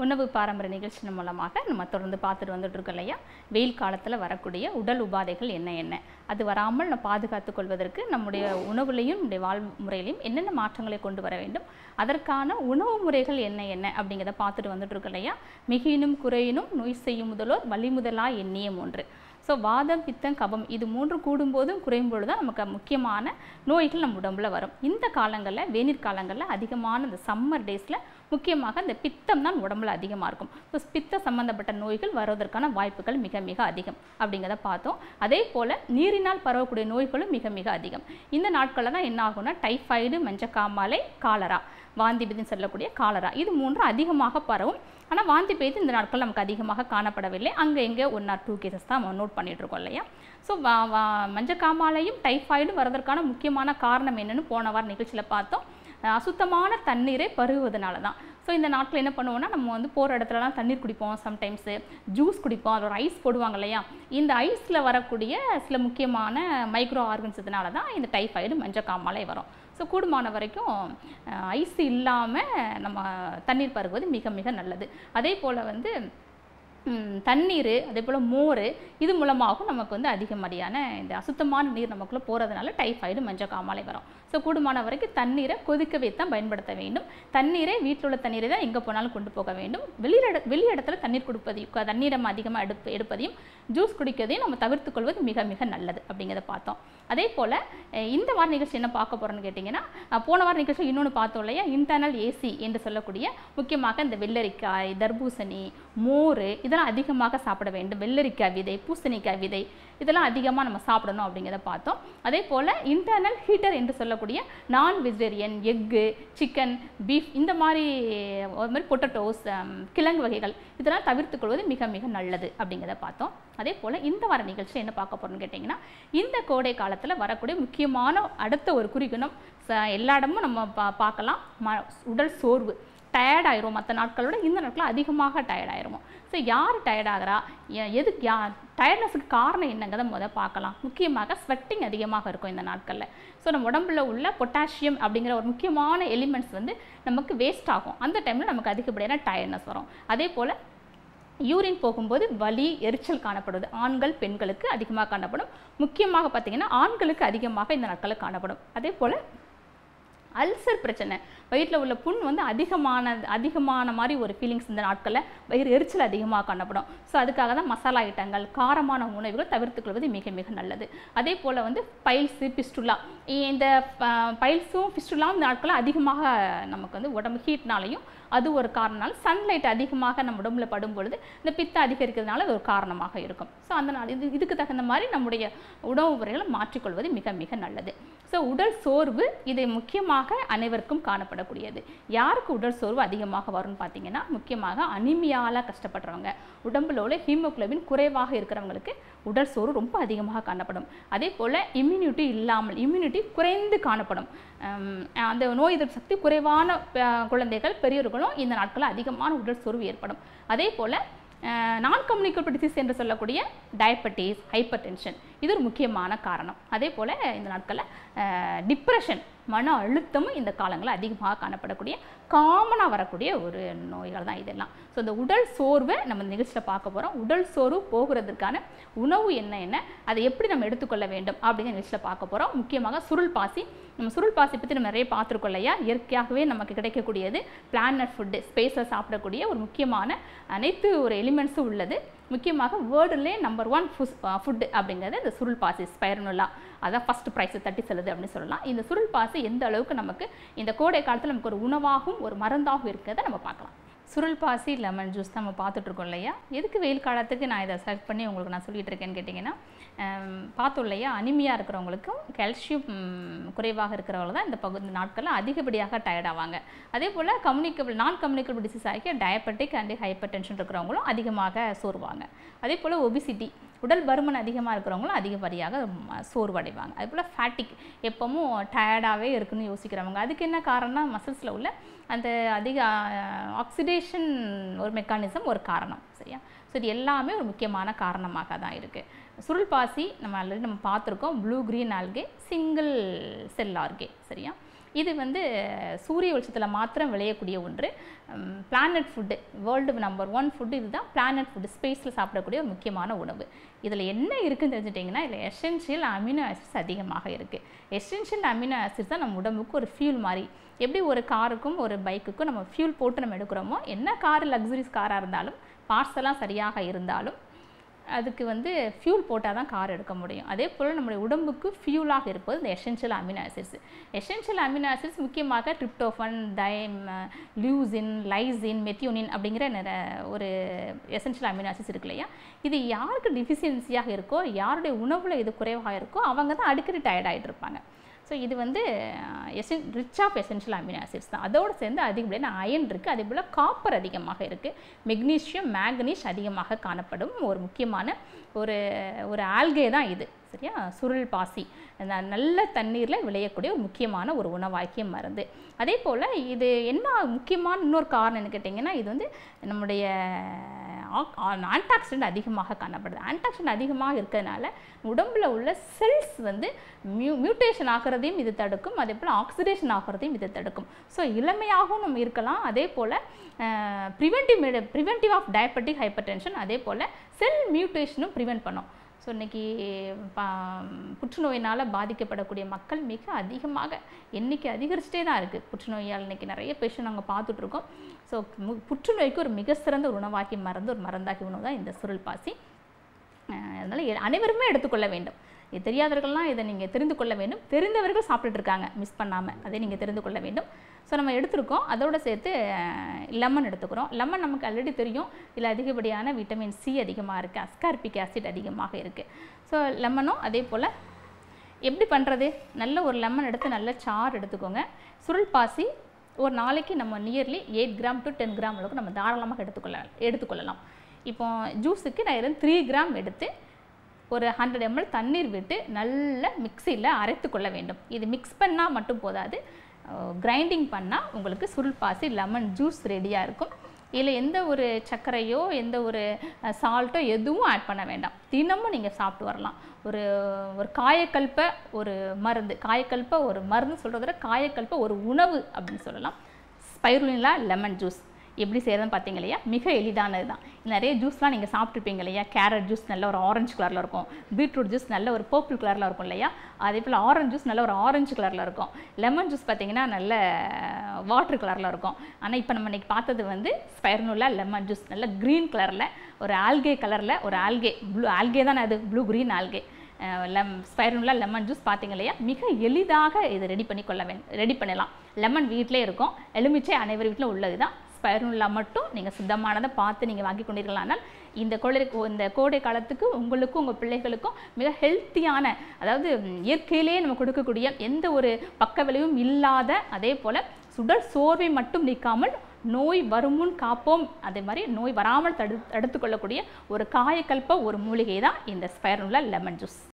உணவு பாரம்பரிய நிகழ்ச்சி மூலமாக நம்ம தொடர்ந்து பார்த்துட்டு வந்துட்டு இருக்கோம் இல்லையா வெயில் காலத்தில் வரக்கூடிய உடல் உபாதைகள் என்ன என்ன அது வராமல் நம்ம பாதுகாத்துக் கொள்வதற்கு நம்முடைய உணவுலையும் நம்முடைய வாழ்முறையிலையும் என்னென்ன மாற்றங்களை கொண்டு வர வேண்டும் அதற்கான உணவு முறைகள் என்ன என்ன அப்படிங்கிறத பார்த்துட்டு வந்துட்டு இருக்கோம் இல்லையா மிகினும் குறையினும் நோய் செய்யும் முதலோர் வழிமுதலா எண்ணியம் ஒன்று ஸோ வாதம் பித்தம் கபம் இது மூன்று கூடும்போதும் குறையும் பொழுது தான் நமக்கு முக்கியமான நோய்கள் நம்ம உடம்புல வரும் இந்த காலங்களில் வேநீர் காலங்களில் அதிகமான இந்த சம்மர் டேஸில் முக்கியமாக இந்த பித்தம் தான் உடம்புல அதிகமாக இருக்கும் ஸோ பித்த சம்பந்தப்பட்ட நோய்கள் வருவதற்கான வாய்ப்புகள் மிக மிக அதிகம் அப்படிங்கிறத பார்த்தோம் அதே போல் நீரினால் பரவக்கூடிய நோய்களும் மிக மிக அதிகம் இந்த நாட்களில் தான் என்ன ஆகும்னா டைஃபாய்டு மஞ்சக்காமாலை காலரா வாந்தி பேதின்னு சொல்லக்கூடிய காலரா இது மூன்று அதிகமாக பரவும் ஆனால் வாந்தி பேதி இந்த நாட்கள் நமக்கு அதிகமாக காணப்படவில்லை அங்கே எங்கே ஒன் ஆர் டூ கேசஸ் தான் நம்ம நோட் பண்ணிட்டு இருக்கோம் இல்லையா ஸோ மஞ்சக்காமாலையும் டைஃபாய்டும் வரதற்கான முக்கியமான காரணம் என்னன்னு போன வார நிகழ்ச்சியில் பார்த்தோம் அஹ் அசுத்தமான தண்ணீரை பருகுவதனால தான் ஸோ இந்த நாட்கள் என்ன பண்ணுவோம்னா நம்ம வந்து போகிற இடத்துலலாம் தண்ணீர் குடிப்போம் சம்டைம்ஸு ஜூஸ் குடிப்போம் அதில் ஒரு ஐஸ் போடுவாங்க இல்லையா இந்த ஐஸில் வரக்கூடிய சில முக்கியமான மைக்ரோ ஆர்கன்ஸ் இதனால தான் இந்த டைஃபாய்டு மஞ்சக்காமாலை வரும் ஸோ கூடுமான வரைக்கும் ஐஸ் இல்லாமல் நம்ம தண்ணீர் பருகுவது மிக மிக நல்லது அதே போல் வந்து ம், தண்ணீர் அதே போல் மோர் இது மூலமாகவும் நமக்கு வந்து அதிகமடியான இந்த அசுத்தமான நீர் நமக்குள்ளே போகிறதுனால டைஃபாய்டு மஞ்சள் காமாலை வரும் ஸோ கூடுமான வரைக்கும் தண்ணீரை கொதிக்க வைத்து தான் பயன்படுத்த வேண்டும் தண்ணீரை வீட்டில் உள்ள தண்ணீரை தான் எங்கே போனாலும் கொண்டு போக வேண்டும் வெளியிட வெளி இடத்துல தண்ணீர் கொடுப்பதையும் க- தண்ணீரை நம்ம அதிகமாக எடுப்பு எடுப்பதையும் ஜூஸ் குடிக்கிறதையும் நம்ம தவிர்த்து கொள்வது மிக மிக நல்லது அப்படிங்கிறத பார்த்தோம் அதே போல் இந்த வார நிகழ்ச்சி என்ன பார்க்க போகிறோன்னு கேட்டிங்கன்னா அஹ், போன வார நிகழ்ச்சி இன்னொன்று பார்த்தோம் இல்லையா இன்டர்னல் ஏசி என்று சொல்லக்கூடிய முக்கியமாக இந்த வெள்ளரிக்காய் தர்பூசணி மோர் இதெல்லாம் அதிகமாக சாப்பிட வேண்டும் வெள்ளரிக்காய் விதை பூசணிக்காய் விதை இதெல்லாம் அதிகமாக நம்ம சாப்பிடணும் அப்படிங்கிறத பார்த்தோம் அதே போல் இன்டர்னல் ஹீட்டர் என்று சொல்லக்கூடிய நான் வெஜிடேரியன் எக்கு சிக்கன் பீஃப் இந்த மாதிரி ஒரு மாதிரி பொட்டட்டோஸ் கிழங்கு வகைகள் இதெல்லாம் தவிர்த்துக் கொள்வது மிக மிக நல்லது அப்படிங்கிறத பார்த்தோம் அதே போல் இந்த வார நிகழ்ச்சி என்ன பார்க்க போகிறோம்னு கேட்டிங்கன்னா இந்த கோடை காலத்தில் வரக்கூடிய முக்கியமான அடுத்த ஒரு குறிக்கணும் ச- எல்லா இடமும் நம்ம பா பார்க்கலாம் ம உடல் சோர்வு டயர்ட் ஆயிரும் மற்ற நாட்களோட இந்த நாட்களில் அதிகமாக டயர்ட் ஆயிரும் ஸோ யார் டயர்ட் ஆகிறா எ- எதுக்கு யா டயர்ட்னஸுக்கு காரணம் என்னங்கிறத முத பார்க்கலாம் முக்கியமாக ஸ்வெட்டிங் அதிகமாக இருக்கும் இந்த நாட்களில் ஸோ நம்ம உடம்புல உள்ள பொட்டாசியம் அப்படிங்கிற ஒரு முக்கியமான எலிமெண்ட்ஸ் வந்து நமக்கு வேஸ்ட் ஆகும் அந்த டைமில் நமக்கு அதிகப்படியான டயர்ட்னஸ் வரும் அதே போல் யூரின் போகும்போது வலி எரிச்சல் காணப்படுது ஆண்கள் பெண்களுக்கு அதிகமாக காணப்படும் முக்கியமாக பார்த்தீங்கன்னா ஆண்களுக்கு அதிகமாக இந்த நாட்களில் காணப்படும் அதே போல் அல்சர் பிரச்சனை வயிற்றில் உள்ள புண் வந்து அதிகமான அதிகமான மாதிரி ஒரு ஃபீலிங்ஸ் இந்த நாட்களில் வயிறு எரிச்சல் அதிகமாக காணப்படும் ஸோ அதுக்காக தான் மசாலா ஐட்டங்கள் காரமான உணவுகள் தவிர்த்துக்கொள்வது மிக மிக நல்லது அதே போல் வந்து பைல்ஸு பிஸ்டுலா இந்த பைல்ஸும் பிஸ்டுலாவும் இந்த நாட்களில் அதிகமாக நமக்கு வந்து உடம்பு ஹீட்னாலையும் அது ஒரு காரணம் சன்லைட் அதிகமாக நம்ம உடம்புல படும் பொழுது இந்த பித்தம் அதிகரிக்கிறதுனால அது ஒரு காரணமாக இருக்கும் ஸோ அந்த நாள் இது இதுக்கு தகுந்த மாதிரி நம்முடைய உணவு முறைகளை மாற்றிக்கொள்வது மிக மிக நல்லது ஸோ உடல் சோர்வு இது முக்கியமாக அனைவருக்கும் காணப்படக்கூடியது யாருக்கு உடல் சோர்வு அதிகமாக வரும்னு பார்த்தீங்கன்னா முக்கியமாக அனிமியால கஷ்டப்படுறவங்க உடம்புல உள்ள ஹீமோகுளோபின் குறைவாக இருக்கிறவங்களுக்கு உடல் சோர்வு ரொம்ப அதிகமாக காணப்படும் அதே போல் இம்யூனிட்டி இல்லாமல் இம்யூனிட்டி குறைந்து காணப்படும் ஹம், அந்த நோய் எதிர்ப்பு சக்தி குறைவான அஹ், குழந்தைகள் பெரியவர்களும் இந்த நாட்களில் அதிகமான உடல் சோர்வு ஏற்படும் அதே போல் நான் கம்யூனிகபிள் டிசீஸ் என்று சொல்லக்கூடிய டயபெட்டிஸ் ஹைப்பர் டென்ஷன் இது ஒரு முக்கியமான காரணம் அதே போல் இந்த நாட்களில் டிப்ரெஷன் மன அழுத்தமும் இந்த காலங்களில் அதிகமாக காணப்படக்கூடிய காமனாக வரக்கூடிய ஒரு நோய்கள் தான் இதெல்லாம் ஸோ இந்த உடல் சோர்வை நம்ம இந்த நிகழ்ச்சியில் பார்க்க போகிறோம் உடல் சோர்வு போகிறதுக்கான உணவு என்ன என்ன அதை எப்படி நம்ம எடுத்துக்கொள்ள வேண்டும் அப்படிங்கிற நிகழ்ச்சியில் பார்க்க போகிறோம் முக்கியமாக சுருள் பாசி நம்ம சுருள் பாசி பற்றி நம்ம நிறைய பார்த்துருக்கோம் இல்லையா இயற்கையாகவே நமக்கு கிடைக்கக்கூடியது பிளானட் ஃபுட்டு ஸ்பேஸில் சாப்பிடக்கூடிய ஒரு முக்கியமான அனைத்து ஒரு எலிமெண்ட்ஸும் உள்ளது முக்கியமாக வேர்ல்டுலே நம்பர் ஒன் ஃபுஸ் ஃபுட்டு அப்படிங்கிறது இந்த சுருள் பாசி ஸ்பைரனுலா அதான் ஃபஸ்ட் ப்ரைஸ் தட்டி செல்லுது அப்படின்னு சொல்லலாம் இந்த சுருள் பாசி எந்த அளவுக்கு நமக்கு இந்த கோடை காலத்தில் நமக்கு ஒரு உணவாகவும் ஒரு மருந்தாகவும் இருக்கிறத நம்ம பார்க்கலாம் சுருள் பாசி லெமன் ஜூஸ் தான் நம்ம பார்த்துட்டு இருக்கோம் இல்லையா எதுக்கு வெயில் காலத்துக்கு நான் இதை செலக்ட் பண்ணி உங்களுக்கு நான் சொல்லிட்டு இருக்கேன்னு கேட்டிங்கன்னா ஹம், பார்த்தோம் இல்லையா அனிமியா இருக்கிறவங்களுக்கும் கால்சியம் குறைவாக இருக்கிறவங்க தான் இந்த பகு இந்த நாட்களில் அதிகப்படியாக டயர்ட் ஆவாங்க அதே போல் கம்யூனிகபிள் நான் கம்யூனிகபிள் டிசீஸ் ஆகிய டயபெட்டிக் அண்ட் ஹைப்பர் டென்ஷன் இருக்கிறவங்களும் அதிகமாக சோர்வாங்க அதே போல் ஒபிசிட்டி உடல் பருமன் அதிகமாக இருக்கிறவங்களும் அதிகப்படியாக ம- சோர்வடைவாங்க அதே போல் ஃபேட்டிக் எப்பவும் டயர்டாகவே இருக்குன்னு யோசிக்கிறவங்க அதுக்கு என்ன காரணம்னா மசில்ஸில் உள்ள அந்த அதிக ஆக்சிடேஷன் ஒரு மெக்கானிசம் ஒரு காரணம் சரியா ஸோ இது எல்லாமே ஒரு முக்கியமான காரணமாக தான் இருக்குது சுருள் பாசி நம்ம ஆல்ரெடி நம்ம பார்த்துருக்கோம் blue green algae single cell ஆர்கே சரியா இது வந்து சூரிய வெளிச்சத்தில் மாத்திரம் விளையக்கூடிய ஒன்று planet food world number one food இதுதான் பிளானட் ஃபுட்டு ஸ்பேஸில் சாப்பிடக்கூடிய ஒரு முக்கியமான உணவு இதில் என்ன இருக்குன்னு தெரிஞ்சுட்டிங்கன்னா இதில் எசென்ஷியல் அமினோ ஆசிட்ஸ் அதிகமாக இருக்குது எசென்ஷியல் அமினோ ஆசிட்ஸ் தான் நம்ம உடம்புக்கு ஒரு ஃபியூல் மாதிரி எப்படி ஒரு காருக்கும் ஒரு பைக்குக்கும் நம்ம ஃபியூல் போட்டு நம்ம எடுக்கிறோமோ என்ன கார் லக்ஸரிஸ் காராக இருந்தாலும் பார்ட்ஸ் எல்லாம் சரியாக இருந்தாலும் அதுக்கு வந்து ஃபியூல் போட்டால் தான் கார் எடுக்க முடியும் அதே போல் நம்முடைய உடம்புக்கு ஃபியூலாக இருப்பது இந்த essential amino acids essential amino acids முக்கியமாக ட்ரிப்டோஃபன் டைம் லியூசின் லைசின் மெத்தியோனின் அப்படிங்கிற நிற ஒரு எசென்ஷியல் அமினோ ஆசிட்ஸ் இருக்கு இல்லையா இது யாருக்கு டிஃபிஷியன்சியாக இருக்கோ யாருடைய உணவில் இது குறைவாக இருக்கோ அவங்க தான் அடிக்கடி டயர்ட் ஆகிட்டு இருப்பாங்க ஸோ இது வந்து எசென் rich of essential amino acids தான் அதோடு சேர்ந்து அதிகப்படியான அயன் இருக்குது அதே போல் காப்பர் அதிகமாக இருக்குது மெக்னீஷியம் மேக்னீஷ் அதிகமாக காணப்படும் ஒரு முக்கியமான ஒரு ஒரு ஆல்கே தான் இது சரியா சுருள் பாசி ந- நல்ல தண்ணீரில் விளையக்கூடிய ஒரு முக்கியமான ஒரு உணவாக்கிய மருந்து அதே போல் இது என்ன முக்கியமான இன்னொரு காரணம் என்ன கேட்டிங்கன்னா இது வந்து நம்முடைய ஆன்டாக்சிடென்ட் அதிகமாக காணப்படுது ஆன்டாக்சிடென்ட் அதிகமாக இருக்கிறதுனால உடம்புல உள்ள செல்ஸ் வந்து மியூ மியூட்டேஷன் ஆகிறதையும் இது தடுக்கும் அதே போல் ஆக்சிடேஷன் ஆகிறதையும் இது தடுக்கும் ஸோ இளமையாகவும் நம்ம இருக்கலாம் அதே போல் preventive preventive of diabetic hypertension அதே போல் செல் மியூட்டேஷனும் ப்ரிவென்ட் பண்ணும் ஸோ இன்றைக்கி புற்றுநோயினால் பாதிக்கப்படக்கூடிய மக்கள் மிக அதிகமாக எண்ணிக்கை அதிகரிச்சுட்டே தான் இருக்குது புற்றுநோயால் இன்றைக்கி நிறைய பேஷண்ட் நாங்கள் பார்த்துட்ருக்கோம் ஸோ புற்றுநோய்க்கு ஒரு மிக சிறந்த ஒரு உணவாக்கி மருந்து ஒரு மருந்தாக்கி உணவு தான் இந்த சுருள் பாசி அஹ் அதனால எ- அனைவருமே எடுத்துக்கொள்ள வேண்டும் இது தெரியாதவர்கள்லாம் இதை நீங்கள் தெரிந்து கொள்ள வேண்டும் தெரிந்தவர்கள் சாப்பிட்டுட்டு இருக்காங்க மிஸ் பண்ணாமல் அதை நீங்கள் தெரிந்து கொள்ள வேண்டும் ஸோ நம்ம எடுத்திருக்கோம் அதோடு சேர்த்து லெமன் எடுத்துக்கிறோம் லெமன் நமக்கு ஆல்ரெடி தெரியும் இதில் அதிகப்படியான விட்டமின் சி அதிகமாக இருக்குது அஸ்கார்பிக் ஆசிட் அதிகமாக இருக்குது ஸோ லெமனும் அதே போல் எப்படி பண்ணுறது நல்ல ஒரு லெமன் எடுத்து நல்ல சாறு எடுத்துக்கோங்க சுருள் பாசி ஒரு நாளைக்கு நம்ம nearly eight gram to ten gram அளவுக்கு நம்ம தாராளமாக எடுத்துக்கொள்ள எடுத்துக்கொள்ளலாம் இப்போ ஜூஸுக்கு நான் இதில் த்ரீ கிராம் எடுத்து ஒரு ஹண்ட்ரட் எம்எல் தண்ணீர் விட்டு நல்ல மிக்சியில் அரைத்து கொள்ள வேண்டும் இது மிக்ஸ் பண்ணால் மட்டும் போதாது கிரைண்டிங் பண்ணால் உங்களுக்கு சுருள் பாசி லெமன் ஜூஸ் ரெடியாக இருக்கும் இதில் எந்த ஒரு சர்க்கரையோ எந்த ஒரு சால்ட்டோ எதுவும் ஆட் பண்ண வேண்டாம் தினமும் நீங்கள் சாப்பிட்டு வரலாம் ஒரு ஒரு காயக்கல்ப ஒரு மருந்து காயக்கல்ப ஒரு மருந்து சொல்கிறத விட காயக்கல்ப ஒரு உணவு அப்படின்னு சொல்லலாம் ஸ்பைருலினா லெமன் ஜூஸ் எப்படி செய்கிறதுன்னு பார்த்தீங்க இல்லையா மிக எளிதானது தான் நிறைய ஜூஸ்லாம் நீங்கள் சாப்பிட்ருப்பீங்க இல்லையா கேரட் ஜூஸ் நல்ல ஒரு ஆரஞ்சு கலரில் இருக்கும் பீட்ரூட் ஜூஸ் நல்ல ஒரு பர்பிள் கலரில் இருக்கும் இல்லையா அதே போல் ஆரஞ்சு ஜூஸ் நல்ல ஒரு ஆரஞ்சு கலரில் இருக்கும் லெமன் ஜூஸ் பார்த்தீங்கன்னா நல்ல வாட்டர் கலரில் இருக்கும் ஆனால் இப்போ நம்ம இன்னைக்கு பார்த்தது வந்து ஸ்பைர்னுலா லெமன் ஜூஸ் நல்ல க்ரீன் கலரில் ஒரு ஆல்கே கலரில் ஒரு ஆல்கே ப்ளூ ஆல்கே தானே அது ப்ளூ க்ரீன் ஆல்கே லெம் ஸ்பைரனுலா லெமன் ஜூஸ் பார்த்தீங்க இல்லையா மிக எளிதாக இதை ரெடி பண்ணி கொள்ள வேண்டும் ரெடி பண்ணலாம் லெமன் வீட்டிலே இருக்கும் எலுமிச்சை அனைவர் வீட்டிலும் உள்ளது தான் ஸ்பைரனுலா மட்டும் நீங்கள் சுத்தமானதை பார்த்து நீங்கள் வாங்கி கொண்டீர்கள் ஆனால் இந்த கோடை இந்த கோடை காலத்துக்கு உங்களுக்கும் உங்கள் பிள்ளைகளுக்கும் மிக ஹெல்த்தியான அதாவது ம், இயற்கையிலேயே நம்ம கொடுக்கக்கூடிய எந்த ஒரு பக்க விளைவும் இல்லாத அதே போல் சுடர் சோர்வை மட்டும் நீக்காமல் நோய் வருமுன் காப்போம் அதே மாதிரி நோய் வராமல் தடு தடுத்து கொள்ளக்கூடிய ஒரு காயக்கல்ப ஒரு மூலிகை தான் இந்த ஸ்பைரனுலா லெமன் ஜூஸ்